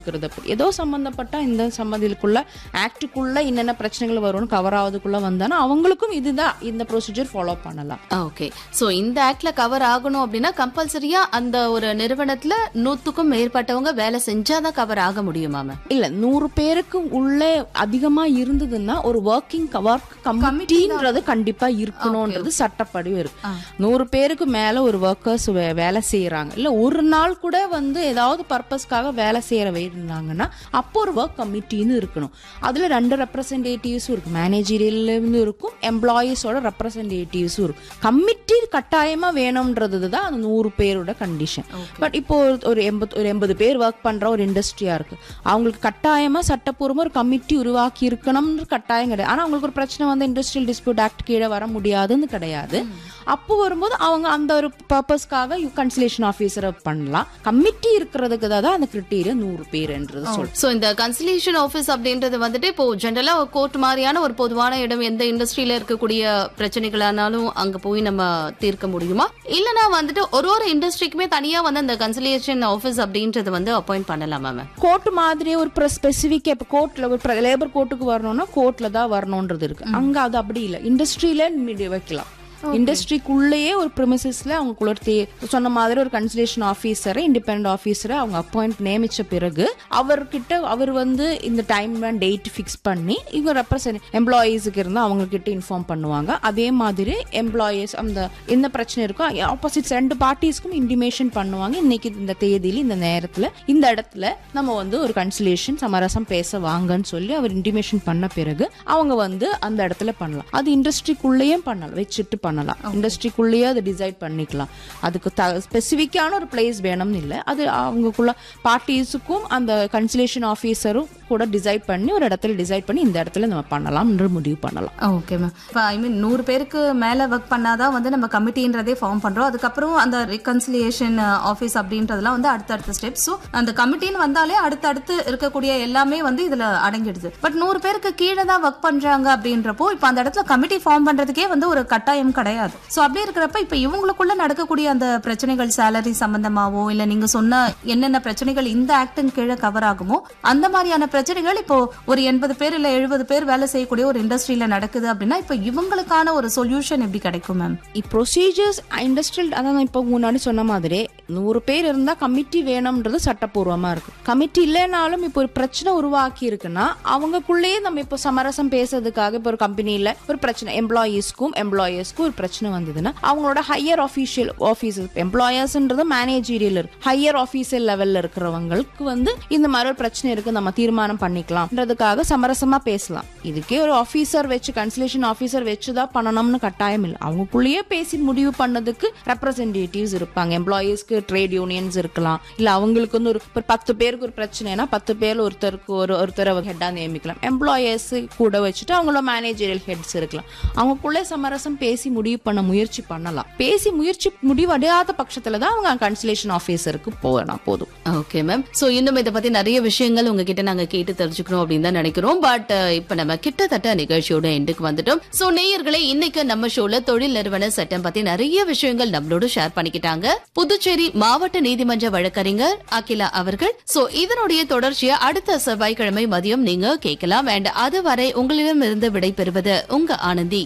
இருக்கிறத பத்தி. ஏதோ சம்பந்தப்பட்ட இந்த சம்மதிக்குள்ள ஆக்டுக்குள்ள என்னென்ன பிரச்சனைகள் வரும்னு கவர் ஆகுதுக்குள்ள வந்தானா அவங்களுக்கும் இதுதான் இந்த ப்ரொசீஜர் ஃபாலோ பண்ணலாம் ஓகே சோ இந்த ஆக்ட்ல கவர் ஆகணும் அப்படின்னா கம்பல்சரியா அந்த ஒரு நிறுவனத்துல நூத்துக்கும் மேற்பட்டவங்க வேலை செஞ்சாதான் கவர் ஆக முடியுமா மேம் இல்ல நூறு பேருக்கு உள்ளே அதிகமா இருந்ததுன்னா ஒரு ஒர்க்கிங் ஒர்க் கமிட்டின்றது கண்டிப்பா இருக்கணும்ன்றது சட்டப்படி இருக்கு நூறு பேருக்கு மேல ஒரு ஒர்க்கர்ஸ் வேலை செய்யறாங்க இல்ல ஒரு நாள் கூட வந்து ஏதாவது பர்பஸ்க்காக வேலை செய்யற இருந்தாங்கன்னா அப்போ ஒரு ஒர்க் கமிட்டின்னு இருக்கணும் அதுல ரெண்டு ரெப்ரசன்டேட்டிவ்ஸும் இருக்கு மேனேஜரியல்ல இருந்து இருக்கும் எம்ப்ளாயீஸோட ரெப்ரசன்டேட்டிவ்ஸும் இருக்கும் கமிட்டி கட்டாயமா வேணும்ன்றது தான் அந்த நூறு பேரோட கண்டிஷன் பட் இப்போ ஒரு- ஒரு எண்பது ஒரு எண்பது பேர் ஒர்க் பண்ற ஒரு இண்டஸ்ட்ரியா இருக்கு அவங்களுக்கு கட்டாயமா சட்டப்பூர்வமா ஒரு கமிட்டி உருவாக்கி இருக்கணும்னு கட்டாயம் கிடையாது ஆனா அவங்களுக்கு ஒரு பிரச்சனை வந்து இண்டஸ்ட்ரியல் டிஸ்பியூட் ஆக்ட் கீழே வர முடியாதுன்னு கிடையாது அப்போ வரும்போது அவங்க அந்த ஒரு பர்பஸ்க்காக கன்சலேஷன் ஆஃபீஸரை பண்ணலாம் கமிட்டி இருக்கிறதுக்கு தான் அந்த கிரிட்டீரியா நூறு பேர்ன்றது சொல்றேன் சோ இந்த கன்சலேஷன் ஆபீஸ் அப்படின்றது வந்துட்டு இப்போ ஜென்ரலா கோர்ட் மாதிரியான ஒரு பொதுவான இடம் எந்த இண்டஸ்ட்ரியில இருக்கக்கூடிய பிரச்சனைகளானாலும் அங்க போய் நம்ம தீர்க்க முடியுமா இல்லனா வந்துட்டு ஒரு ஒரு இண்டஸ்ட்ரிக்குமே தனியா வந்து அந்த கன்சலேஷன் ஆபீஸ் அப்படின்றது வந்து அப்பாயிண்ட் பண்ணலாமா மேம் கோர்ட் மாதிரி ஒரு ஸ்பெசிஃபிக் இப்போ கோர்ட்ல ஒரு லேபர் கோர்ட்டுக்கு வரணும்னா கோர்ட்ல தான் வரணும்ன்றது இருக்கு அங்க அது அப்படி இல்லை இண்டஸ்ட்ரியில வைக்கலாம் இண்டஸ்ட்ரிக்குள்ளேயே ஒரு ப்ரிமிசஸ்ல அவங்களுக்குள்ள ஒரு தே- சொன்ன மாதிரி ஒரு கன்சலேஷன் ஆஃபீஸரை இண்டிபெண்ட் ஆஃபீஸரை அவங்க அப்பாயிண்ட் நியமிச்ச பிறகு அவர்கிட்ட அவர் வந்து இந்த டைம் டேட் ஃபிக்ஸ் பண்ணி இவங்க ரெப்ரசன்ட் எம்ப்ளாயீஸுக்கு இருந்தால் அவங்க கிட்ட இன்ஃபார்ம் பண்ணுவாங்க அதே மாதிரி எம்ப்ளாயீஸ் அந்த என்ன பிரச்சனை இருக்கோ ஆப்போசிட் ரெண்டு பார்ட்டிஸ்க்கும் இன்டிமேஷன் பண்ணுவாங்க இன்னைக்கு இந்த தேதியில இந்த நேரத்துல இந்த இடத்துல நம்ம வந்து ஒரு கன்சலேஷன் சமரசம் பேச வாங்கன்னு சொல்லி அவர் இன்டிமேஷன் பண்ண பிறகு அவங்க வந்து அந்த இடத்துல பண்ணலாம் அது இண்டஸ்ட்ரிக்குள்ளேயும் பண்ணலாம் வச்சுட்டு பண்ணலாம் இண்டஸ்ட்ரிக்குள்ளேயே அதை டிசைட் பண்ணிக்கலாம் அதுக்கு ஸ்பெசிஃபிக்கான ஒரு பிளேஸ் வேணும்னு இல்லை அது அவங்களுக்குள்ள பார்ட்டிஸுக்கும் அந்த கன்சலேஷன் ஆஃபீஸரும் கூட டிசைட் பண்ணி ஒரு இடத்துல டிசைட் பண்ணி இந்த இடத்துல நம்ம பண்ணலாம்ன்ற முடிவு பண்ணலாம் ஓகே மேம் இப்போ ஐ மீன் நூறு பேருக்கு மேல ஒர்க் பண்ணாதான் வந்து நம்ம கமிட்டின்றதே ஃபார்ம் பண்றோம் அதுக்கப்புறம் அந்த ரிகன்சிலியேஷன் ஆஃபீஸ் அப்படின்றதெல்லாம் வந்து அடுத்தடுத்த ஸ்டெப்ஸ் ஸோ அந்த கமிட்டின்னு வந்தாலே அடுத்தடுத்து இருக்கக்கூடிய எல்லாமே வந்து இதுல அடங்கிடுது பட் நூறு பேருக்கு கீழே தான் ஒர்க் பண்றாங்க அப்படின்றப்போ இப்போ அந்த இடத்துல கமிட்டி ஃபார்ம் பண்றதுக்கே வந்து ஒரு கட்டாயம் கிடையாது ஸோ அப்படி இருக்கிறப்ப இப்போ இவங்களுக்குள்ள நடக்கக்கூடிய அந்த பிரச்சனைகள் சேலரி சம்பந்தமாவோ இல்ல நீங்க சொன்ன என்னென்ன பிரச்சனைகள் இந்த ஆக்டின் கீழே கவர் ஆகுமோ அந்த மாதிரியான பிரச்சனைகள் இப்போ ஒரு எண்பது பேர் இல்ல எழுபது பேர் வேலை செய்யக்கூடிய ஒரு இண்டஸ்ட்ரியில நடக்குது அப்படின்னா இப்போ இவங்களுக்கான ஒரு சொல்யூஷன் எப்படி கிடைக்கும் மேம் ப்ரொசீஜர்ஸ் இண்டஸ்ட்ரியல் அதான் நான் இப்போ முன்னாடி சொன்ன மாதிரி நூறு பேர் இருந்தால் கமிட்டி வேணும்ன்றது சட்டப்பூர்வமாக இருக்கு கமிட்டி இல்லைனாலும் இப்போ ஒரு பிரச்சனை உருவாக்கி இருக்குன்னா அவங்களுக்குள்ளேயே நம்ம இப்போ சமரசம் பேசுறதுக்காக இப்போ ஒரு கம்பெனியில் ஒரு பிரச்சனை எம்ப்ளாயீஸ்க்கும் எம்ப்ளாயர்ஸ்க்கும் ஒரு பிரச்சனை வந்ததுன்னா அவங்களோட ஹையர் ஆஃபீஷியல் ஆஃபீஸஸ் எம்ப்ளாயர்ஸ்ன்றது மேனேஜீரியல் இருக்கு ஹையர் ஆஃபீஸியல் லெவலில் இருக்கிறவங்களுக்கு வந்து இந்த மாதிரி ஒரு பிரச்சனை இருக்கு நம்ம தீர்மானம் பண்ணிக்கலாம்ன்றதுக்காக சமரசமா பேசலாம் இதுக்கே ஒரு ஆஃபீஸர் வச்சு கன்சலேஷன் ஆஃபீஸர் வச்சு தான் பண்ணணும்னு கட்டாயம் இல்லை அவங்களுக்குள்ளேயே பேசி முடிவு பண்ணதுக்கு ரெப்ரசன்டேட்டிவ்ஸ் இருப்பாங்க எம்ப்ளாயீஸ்க்கு ட்ரேட் யூனியன்ஸ் இருக்கலாம் இல்ல அவங்களுக்கு வந்து ஒரு ஒரு பத்து பேருக்கு ஒரு பிரச்சனைனா பத்து பேர்ல ஒருத்தருக்கு ஒரு ஒருத்தரை ஹெட்டா நியமிக்கலாம் எம்ப்ளாயர்ஸ் கூட வச்சுட்டு அவங்களோட மேனேஜரியல் ஹெட்ஸ் இருக்கலாம் அவங்களுக்குள்ளே சமரசம் பேசி முடிவு பண்ண முயற்சி பண்ணலாம் பேசி முயற்சி முடிவடையாத பட்சத்துல தான் அவங்க கன்சலேஷன் ஆஃபீஸருக்கு போகலாம் போதும் ஓகே மேம் சோ இன்னும் இதை பத்தி நிறைய விஷயங்கள் உங்ககிட்ட நாங்க கேட்டு தெரிஞ்சுக்கணும் அப்படின்னு தான் நினைக்கிறோம் பட் இப்ப நம்ம கிட்டத்தட்ட நிகழ்ச்சியோட எண்டுக்கு வந்துட்டோம் சோ நேயர்களே இன்னைக்கு நம்ம ஷோல தொழில் நிறுவன சட்டம் பத்தி நிறைய விஷயங்கள் நம்மளோட ஷேர் பண்ணிக்கிட்டாங்க புதுச்சேரி மாவட்ட நீதிமன்ற வழக்கறிஞர் அகிலா அவர்கள் சோ இதனுடைய தொடர்ச்சியை அடுத்த செவ்வாய்க்கிழமை மதியம் நீங்க கேட்கலாம் அண்ட் அதுவரை உங்களிடமிருந்து விடை பெறுவது உங்க ஆனந்தி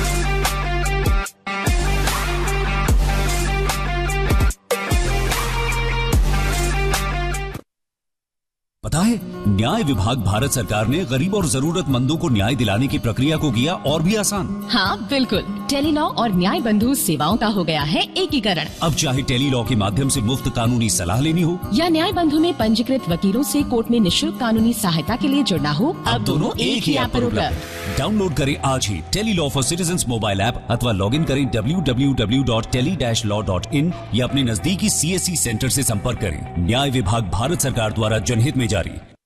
पता है न्याय विभाग भारत सरकार ने गरीब और जरूरतमंदों को न्याय दिलाने की प्रक्रिया को किया और भी आसान हाँ बिल्कुल टेलीलॉ और न्याय बंधु सेवाओं का हो गया है एकीकरण अब चाहे टेली लॉ के माध्यम से मुफ्त कानूनी सलाह लेनी हो या न्याय बंधु में पंजीकृत वकीलों से कोर्ट में निशुल्क कानूनी सहायता के लिए जुड़ना हो अब दोनों एक ही ऐप पर उपलब्ध डाउनलोड करें आज ही tele law for citizen mobile app अथवा लॉग इन करें www.tele-law.in या अपने नजदीकी सीएससी सेंटर से संपर्क करें न्याय विभाग भारत सरकार द्वारा जनहित में जारी